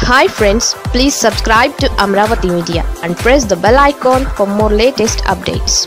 hi friends please subscribe to Amaravati media and press the bell icon for more latest updates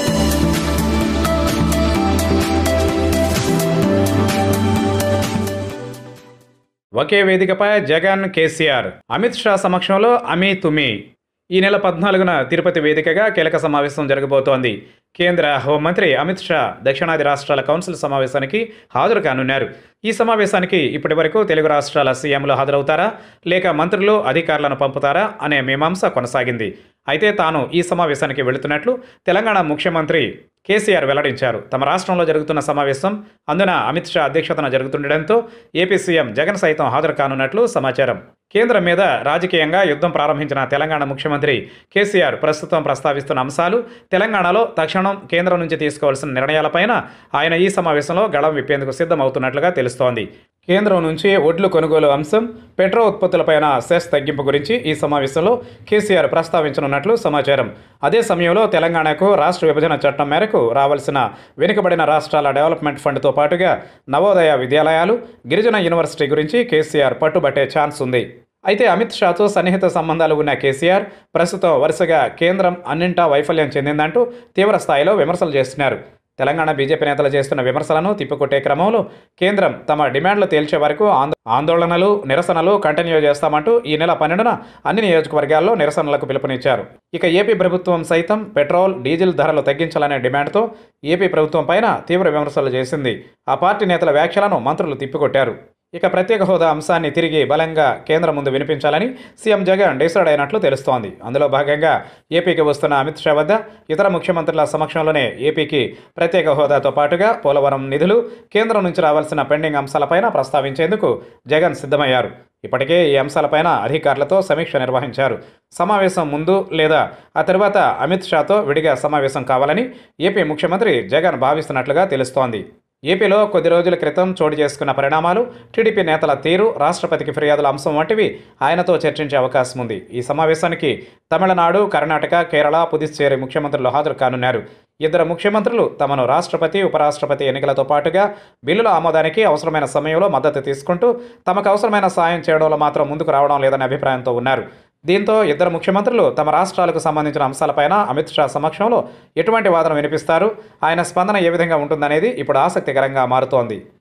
okay వేదికపై జగన్ కేసీఆర్ అమిత్ షా సమక్షంలో అమీ తుమి ఈ నెల పద్నాలుగున తిరుపతి వేదికగా కీలక సమావేశం జరగబోతోంది కేంద్ర హోంమంత్రి అమిత్ షా దక్షిణాది రాష్ట్రాల కౌన్సిల్ సమావేశానికి హాజరు కానున్నారు ఈ సమావేశానికి ఇప్పటి వరకు తెలుగు రాష్ట్రాల సీఎంలు హాజరవుతారా లేక మంత్రులు అధికారులను పంపుతారా అనే మీమాంస కొనసాగింది అయితే తాను ఈ సమావేశానికి వెళుతున్నట్లు తెలంగాణ ముఖ్యమంత్రి కేసీఆర్ వెల్లడించారు తమ రాష్ట్రంలో జరుగుతున్న సమావేశం అందున అమిత్ షా అధ్యక్షతన జరుగుతుండటంతో ఏపీ సీఎం జగన్ సైతం హాజరు కానున్నట్లు సమాచారం కేంద్రం మీద రాజకీయంగా యుద్ధం ప్రారంభించిన తెలంగాణ ముఖ్యమంత్రి కేసీఆర్ ప్రస్తుతం ప్రస్తావిస్తున్న అంశాలు తెలంగాణలో తక్షణం కేంద్రం నుంచి తీసుకోవాల్సిన నిర్ణయాలపైన ఆయన ఈ సమావేశంలో గళం విప్పేందుకు సిద్ధమవుతున్నట్లుగా తెలుస్తోంది కేంద్రం నుంచి ఒడ్లు కొనుగోలు అంశం పెట్రో ఉత్పత్తులపైన సెస్ తగ్గింపు గురించి ఈ సమావేశంలో కేసీఆర్ ప్రస్తావించనున్నట్లు సమాచారం అదే సమయంలో తెలంగాణకు రాష్ట్ర విభజన చట్టం మేరకు రావాల్సిన వెనుకబడిన రాష్ట్రాల డెవలప్మెంట్ ఫండ్తో పాటుగా నవోదయ విద్యాలయాలు గిరిజన యూనివర్సిటీ గురించి కేసీఆర్ పట్టుబట్టే ఛాన్స్ ఉంది అయితే అమిత్ షాతో సన్నిహిత సంబంధాలు ఉన్న కేసీఆర్ ప్రస్తుతం వరుసగా కేంద్రం అన్నింటా వైఫల్యం చెందిందంటూ తీవ్ర స్థాయిలో విమర్శలు చేస్తున్నారు తెలంగాణ బీజేపీ నేతలు చేస్తున్న విమర్శలను తిప్పికొట్టే క్రమంలో కేంద్రం తమ డిమాండ్లు తేల్చే వరకు ఆందో ఆందోళనలు నిరసనలు కంటిన్యూ చేస్తామంటూ ఈ నెల పన్నెండున అన్ని నియోజకవర్గాల్లో నిరసనలకు పిలుపునిచ్చారు ఇక ఏపీ ప్రభుత్వం సైతం పెట్రోల్ డీజిల్ ధరలు తగ్గించాలనే డిమాండ్తో ఏపీ ప్రభుత్వం పైన తీవ్ర విమర్శలు చేసింది ఆ పార్టీ నేతల వ్యాఖ్యలను మంత్రులు తిప్పికొట్టారు ఇక ప్రత్యేక హోదా అంశాన్ని తిరిగి బలంగా కేంద్రం ముందు వినిపించాలని సీఎం జగన్ డిసైడ్ అయినట్లు తెలుస్తోంది అందులో భాగంగా ఏపీకి వస్తున్న అమిత్ షా వద్ద ఇతర ముఖ్యమంత్రుల సమక్షంలోనే ఏపీకి ప్రత్యేక హోదాతో పాటుగా పోలవరం నిధులు కేంద్రం నుంచి రావాల్సిన పెండింగ్ అంశాలపైన ప్రస్తావించేందుకు జగన్ సిద్ధమయ్యారు ఇప్పటికే ఈ అంశాలపైన అధికారులతో సమీక్ష నిర్వహించారు సమావేశం ముందు లేదా ఆ తర్వాత అమిత్ షాతో విడిగా సమావేశం కావాలని ఏపీ ముఖ్యమంత్రి జగన్ భావిస్తున్నట్లుగా తెలుస్తోంది ఏపీలో కొద్ది రోజుల క్రితం చోటు చేసుకున్న పరిణామాలు టీడీపీ నేతల తీరు రాష్ట్రపతికి ఫిర్యాదుల అంశం వంటివి ఆయనతో చర్చించే అవకాశం ఉంది ఈ సమావేశానికి తమిళనాడు కర్ణాటక కేరళ పుదుచ్చేరి ముఖ్యమంత్రులు హాజరు కానున్నారు ఇద్దరు ముఖ్యమంత్రులు తమను రాష్ట్రపతి ఉపరాష్ట్రపతి ఎన్నికలతో పాటుగా బిల్లుల ఆమోదానికి అవసరమైన సమయంలో మద్దతు తీసుకుంటూ తమకు అవసరమైన సాయం చేయడంలో మాత్రం ముందుకు రావడం లేదనే అభిప్రాయంతో ఉన్నారు దీంతో ఇద్దరు ముఖ్యమంత్రులు తమ రాష్ట్రాలకు సంబంధించిన అంశాలపైన అమిత్ షా సమక్షంలో ఎటువంటి వాదన వినిపిస్తారు ఆయన స్పందన ఏ విధంగా ఉంటుందనేది ఇప్పుడు ఆసక్తికరంగా మారుతోంది